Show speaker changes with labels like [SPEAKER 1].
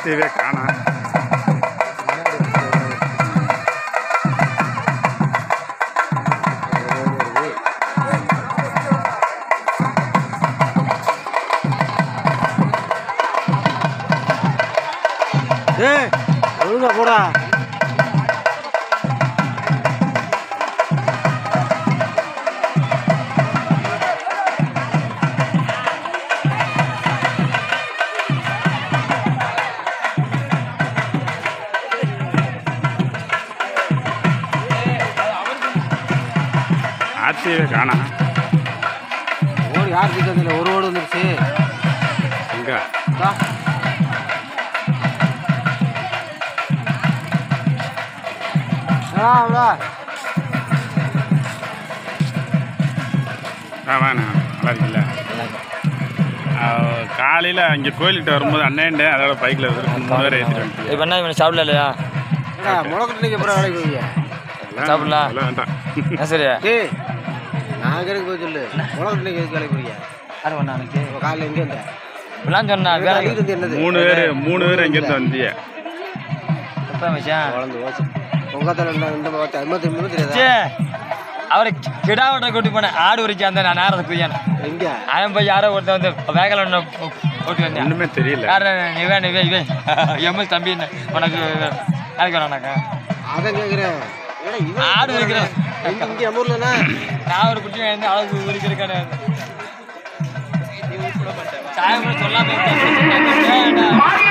[SPEAKER 1] ஆர்சிவே காணா
[SPEAKER 2] ஏய் ஒழுங்கா போடா
[SPEAKER 1] ஆர்சிவே காணா
[SPEAKER 2] ஓடு யார் கிட்ட ஒரு ஓடு வந்துருச்சு
[SPEAKER 1] எங்க
[SPEAKER 2] வா. ஆ வா
[SPEAKER 1] ஆ வாண்ணா நல்லா இருக்குல்ல காலையில் அங்கே கோயில்கிட்ட வரும்போது அண்ணேண்டு அதோட பைக்கில் மூணு பேர் ஏற்றிட்டு வந்துட்டு
[SPEAKER 3] இப்போ என்ன இவனை சாப்பிடல இல்லையா
[SPEAKER 2] ஏடா முளக்கட்டுக்கு அப்புறம் வேலைக்கு போவீங்க
[SPEAKER 3] சாப்பிடலாம்.
[SPEAKER 1] அதெல்லாம் வேண்டாம்
[SPEAKER 3] என்ன சரி
[SPEAKER 2] டேய் நான் கிடக்கு போய் சொல்லு முளக்கட்டுக்கு எதுக்கு வேலைக்கு போறீங்க
[SPEAKER 3] யார் பண்ணா எனக்கு
[SPEAKER 2] இப்போ காலையில் எங்கே இருந்த
[SPEAKER 3] இப்படிலாம் சொன்னா வேற
[SPEAKER 2] அங்கிட்டு இருந்து என்னது
[SPEAKER 1] மூணு பேர் மூணு பேர் அங்கேருந்து வந்திய
[SPEAKER 3] எப்போ மச்சான்
[SPEAKER 2] வளர்ந்து ஓச்சு பொங்கத்தில் இந்த பார்த்து ஐம்பத்தி மூணு தெரியாதா
[SPEAKER 3] சே அவரை கிடாவட்ட கூட்டி போனேன் ஆடு வரைக்கும் அந்த நான் நேரத்தை குய்யானே
[SPEAKER 2] எங்க
[SPEAKER 3] அவன் போய் யாரோ ஒருத்தன் வந்து வேகல ஒன்று ஓட்டி வந்தேன்
[SPEAKER 1] ஒன்றுமே தெரியல
[SPEAKER 3] யாரு நீ வே நீ வே இவே எம்எஸ் தம்பி என்ன உனக்கு யாருக்கு வேணாக்கா
[SPEAKER 2] அதான் கேட்குறேன் ஏடா இவன்
[SPEAKER 3] ஆடு வைக்கிறேன்.
[SPEAKER 2] இங்க இங்கே நம்ம ஊர்லண்ணா
[SPEAKER 3] நான் ஒரு குட்டி வந்து அளவுக்கு உரிக்கிறக்கான சாயம் கூட சொல்லாம இருக்கேன்.